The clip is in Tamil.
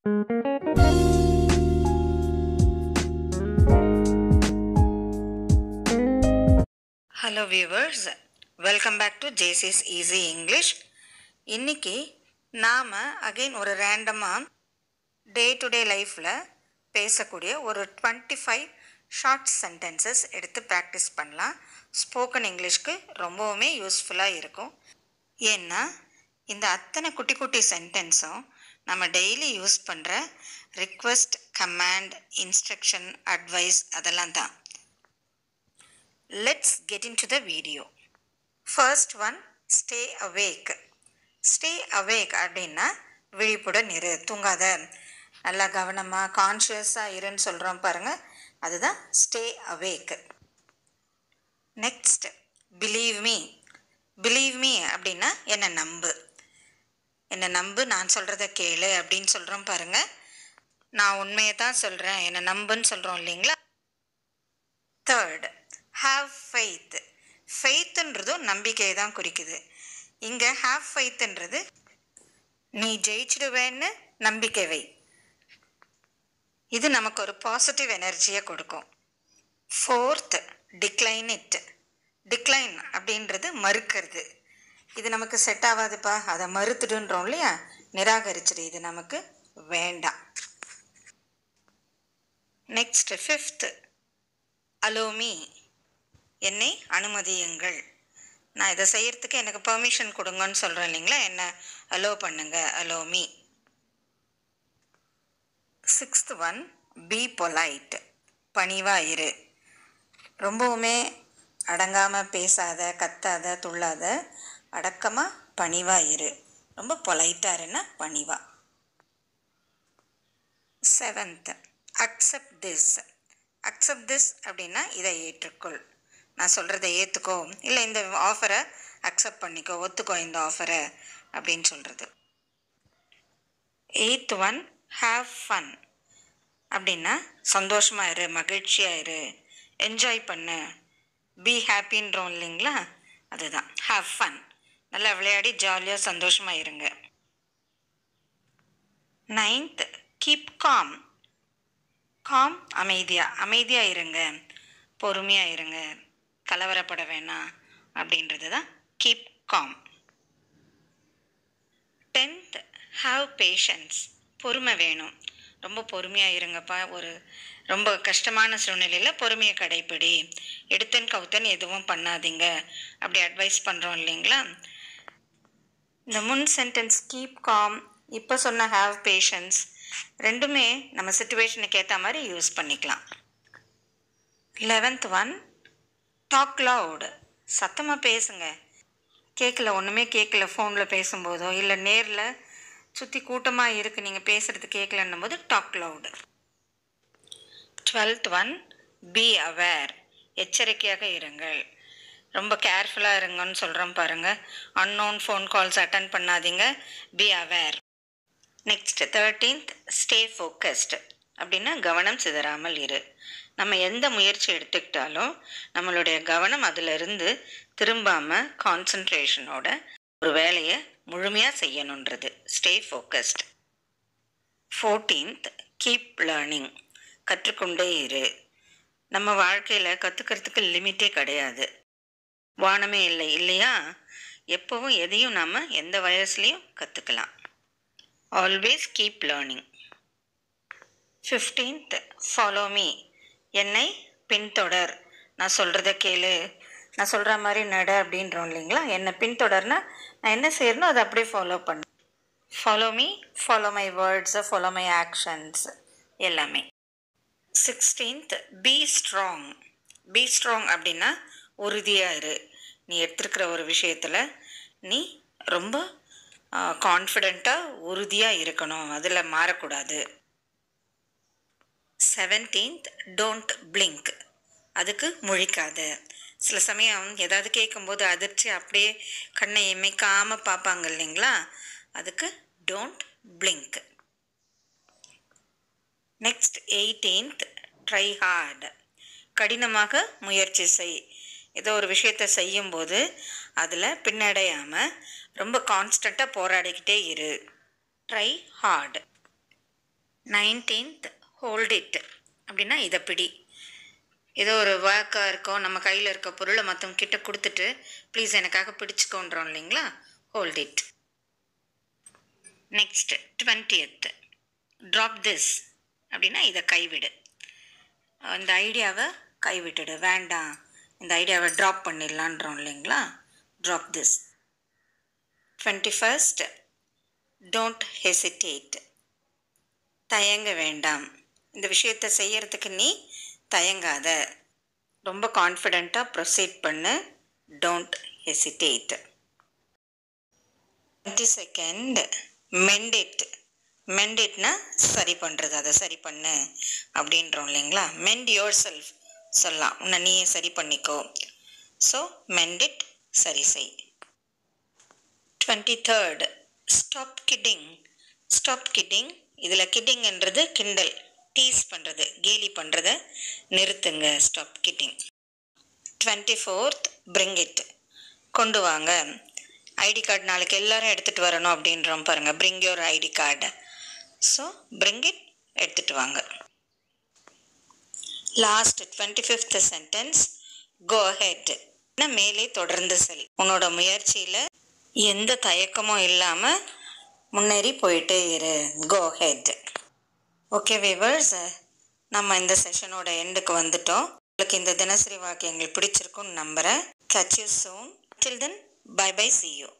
hello viewers welcome back to ஜேசிஸ் ஈஸி இங்கிலீஷ் இன்னைக்கு நாம் அகைன் ஒரு ரேண்டமாக டே டு டே லைஃப்பில் பேசக்கூடிய ஒரு டுவெண்ட்டி ஃபைவ் ஷார்ட் சென்டென்சஸ் எடுத்து ப்ராக்டிஸ் பண்ணலாம் ஸ்போக்கன் இங்கிலீஷ்க்கு ரொம்பவுமே யூஸ்ஃபுல்லாக இருக்கும் ஏன்னா இந்த அத்தனை குட்டி குட்டி சென்டென்ஸும் நம்ம டெய்லி யூஸ் பண்ணுற ரிக்வெஸ்ட் கமாண்ட் இன்ஸ்ட்ரக்ஷன் அட்வைஸ் அதெல்லாம் தான் let's get into the video first one stay awake stay awake அப்படின்னா விழிப்புடன் இரு தூங்காத நல்லா கவனமாக கான்ஷியஸாக இருன்னு சொல்கிறோம் பாருங்கள் அதுதான் stay awake next believe me believe me அப்படின்னா என்னை நம்பு என்னை நம்பு நான் சொல்கிறத கேளு அப்படின்னு சொல்கிறோம் பாருங்கள் நான் உண்மையை தான் சொல்கிறேன் என்னை நம்புன்னு சொல்கிறோம் இல்லைங்களா தேர்ட் ஹாவ் ஃபெய்த் ஃபெய்த்துன்றதும் நம்பிக்கையை தான் குறிக்குது இங்கே ஹாவ் ஃபெய்த்துன்றது நீ ஜெயிச்சிடுவேன்னு நம்பிக்கை வை இது நமக்கு ஒரு பாசிட்டிவ் எனர்ஜியை கொடுக்கும் ஃபோர்த் டிக்ளைன் இட் டிக்ளைன் அப்படின்றது மறுக்கிறது இது நமக்கு செட் ஆகாதுப்பா அதை மறுத்துடுன்றோம் இல்லையா நிராகரிச்சிடு இது நமக்கு வேண்டாம் நெக்ஸ்ட் ஃபிஃப்த்து அலோமி என்னை அனுமதியுங்கள் நான் இதை செய்யறதுக்கு எனக்கு பெர்மிஷன் கொடுங்கன்னு சொல்கிறேன் இல்லைங்களா என்ன அலோ பண்ணுங்க allow me sixth one be polite பணிவாக இரு ரொம்பவுமே அடங்காமல் பேசாத கத்தாத துள்ளாத அடக்கமாக பணிவாக இரு ரொம்ப பொலைட்டாக இருன்னா பணிவா seventh accept this accept this அப்படின்னா இதை ஏற்றுக்கொள் நான் சொல்கிறத ஏற்றுக்கோ இல்லை இந்த ஆஃபரை அக்செப்ட் பண்ணிக்கோ ஒத்துக்கோ இந்த ஆஃபரை அப்படின்னு சொல்கிறது எயித் ஒன் ஹாவ் ஃபன் அப்படின்னா சந்தோஷமாக இரு மகிழ்ச்சியாக இரு என்ஜாய் பண்ணு பி ஹாப்பின்றோம் இல்லைங்களா அதுதான் ஹாவ் ஃபன் நல்லா விளையாடி ஜாலியாக சந்தோஷமாக இருங்க நைன்த் கீப் காம் காம் அமைதியாக அமைதியாக இருங்க பொறுமையாக இருங்க கலவரப்பட வேணாம் அப்படின்றது தான் keep calm tenth have patience பொறுமை வேணும் ரொம்ப பொறுமையாக இருங்கப்பா ஒரு ரொம்ப கஷ்டமான சூழ்நிலையில் பொறுமையை கடைப்பிடி எடுத்தன் கவுத்தன் எதுவும் பண்ணாதீங்க அப்படி அட்வைஸ் பண்ணுறோம் இல்லைங்களா இந்த முன் சென்டென்ஸ் கீப் காம் இப்போ சொன்ன ஹாவ் பேஷன்ஸ் ரெண்டுமே நம்ம சுச்சுவேஷனுக்கு ஏற்ற மாதிரி யூஸ் பண்ணிக்கலாம் லெவன்த் ஒன் டாக் லவுடு சத்தமாக பேசுங்க கேட்கல ஒன்றுமே கேட்கல ஃபோனில் பேசும்போதோ இல்லை நேரில் சுற்றி கூட்டமாக இருக்குது நீங்கள் பேசுகிறது கேட்கலன்னும் போது talk loud twelfth one be aware எச்சரிக்கையாக இருங்கள் ரொம்ப கேர்ஃபுல்லாக இருங்கன்னு சொல்கிறோம் பாருங்கள் அன்னோன் ஃபோன் கால்ஸ் அட்டன் பண்ணாதீங்க be aware next thirteenth stay focused அப்படின்னா கவனம் சிதறாமல் இரு நம்ம எந்த முயற்சி எடுத்துக்கிட்டாலும் நம்மளுடைய கவனம் அதிலிருந்து திரும்பாமல் கான்சன்ட்ரேஷனோட ஒரு வேலையை முழுமையாக செய்யணுன்றது stay focused fourteenth keep learning கற்றுக்கொண்டே இரு நம்ம வாழ்க்கையில் கற்றுக்கிறதுக்கு லிமிட்டே கிடையாது வானமே இல்லை இல்லையா எப்போவும் எதையும் நாம் எந்த வயசுலேயும் கற்றுக்கலாம் always keep learning fifteenth follow me என்னை பின்தொடர் நான் சொல்கிறத கேளு நான் சொல்கிற மாதிரி நட அப்படின்றோம் இல்லைங்களா என்னை பின்தொடர்னா நான் என்ன செய்யணும் அதை அப்படியே ஃபாலோ பண்ண follow me follow my words follow my actions எல்லாமே sixteenth be strong be strong அப்படின்னா உறுதியாக இரு நீ எடுத்துருக்கிற ஒரு விஷயத்தில் நீ ரொம்ப கான்ஃபிடெண்ட்டாக உறுதியாக இருக்கணும் அதில் மாறக்கூடாது செவன்டீன்த் டோன்ட் பிளிங்க் அதுக்கு முழிக்காத சில சமயம் ஏதாவது கேட்கும்போது அதிர்ச்சி அப்படியே கண்ணை இமைக்காமல் பார்ப்பாங்க இல்லைங்களா அதுக்கு don't blink next eighteenth try hard கடினமாக முயற்சி செய் ஏதோ ஒரு விஷயத்தை செய்யும்போது அதில் பின்னடையாமல் ரொம்ப கான்ஸ்டண்ட்டாக போராடிக்கிட்டே இரு try hard nineteenth hold it அப்படின்னா இதை பிடி ஏதோ ஒரு ஒர்க்காக இருக்கோம் நம்ம கையில் இருக்க பொருளை மற்றவங்க கிட்ட கொடுத்துட்டு ப்ளீஸ் எனக்காக பிடிச்சிக்கோன்றோம் இல்லைங்களா hold it next twentieth drop this அப்படின்னா இதை கைவிடு இந்த ஐடியாவை கைவிட்டுடு வேண்டாம் இந்த ஐடியாவை ட்ராப் பண்ணிடலான்றோம் இல்லைங்களா drop this twenty first don't hesitate தயங்க வேண்டாம் இந்த விஷயத்தை செய்யறதுக்கு நீ தயங்காத ரொம்ப கான்ஃபிடெண்ட்டாக ப்ரொசீட் பண்ணு don't hesitate twenty second mend it மெண்டிட்னா சரி பண்ணுறது அதை சரி பண்ணு அப்படின்றோம் இல்லைங்களா மெண்ட் யோர் செல்ஃப் சொல்லலாம் உன்னை நீயே சரி பண்ணிக்கோ ஸோ மெண்டிட் சரி செய் twenty third stop kidding stop kidding இதில் கிட்டிங்ன்றது கிண்டல் டீஸ் பண்ணுறது கேலி பண்ணுறத நிறுத்துங்க stop kidding twenty fourth bring it கொண்டு வாங்க ஐடி கார்டு நாளைக்கு எல்லாரும் எடுத்துகிட்டு வரணும் அப்படின்றோம் பாருங்கள் bring your ID card so bring it எடுத்துகிட்டு வாங்க last twenty fifth sentence go ahead மேலே தொடர்ந்து செல் உன்னோட முயற்சியில் எந்த தயக்கமும் இல்லாமல் முன்னேறி போயிட்டே இரு கோ ஹெட் ஓகே வீவர்ஸ் நம்ம இந்த செஷனோட எண்டுக்கு வந்துட்டோம் உங்களுக்கு இந்த தினசரி வாக்கியங்கள் பிடிச்சிருக்கும்னு நம்புகிறேன் catch you soon till then bye bye see you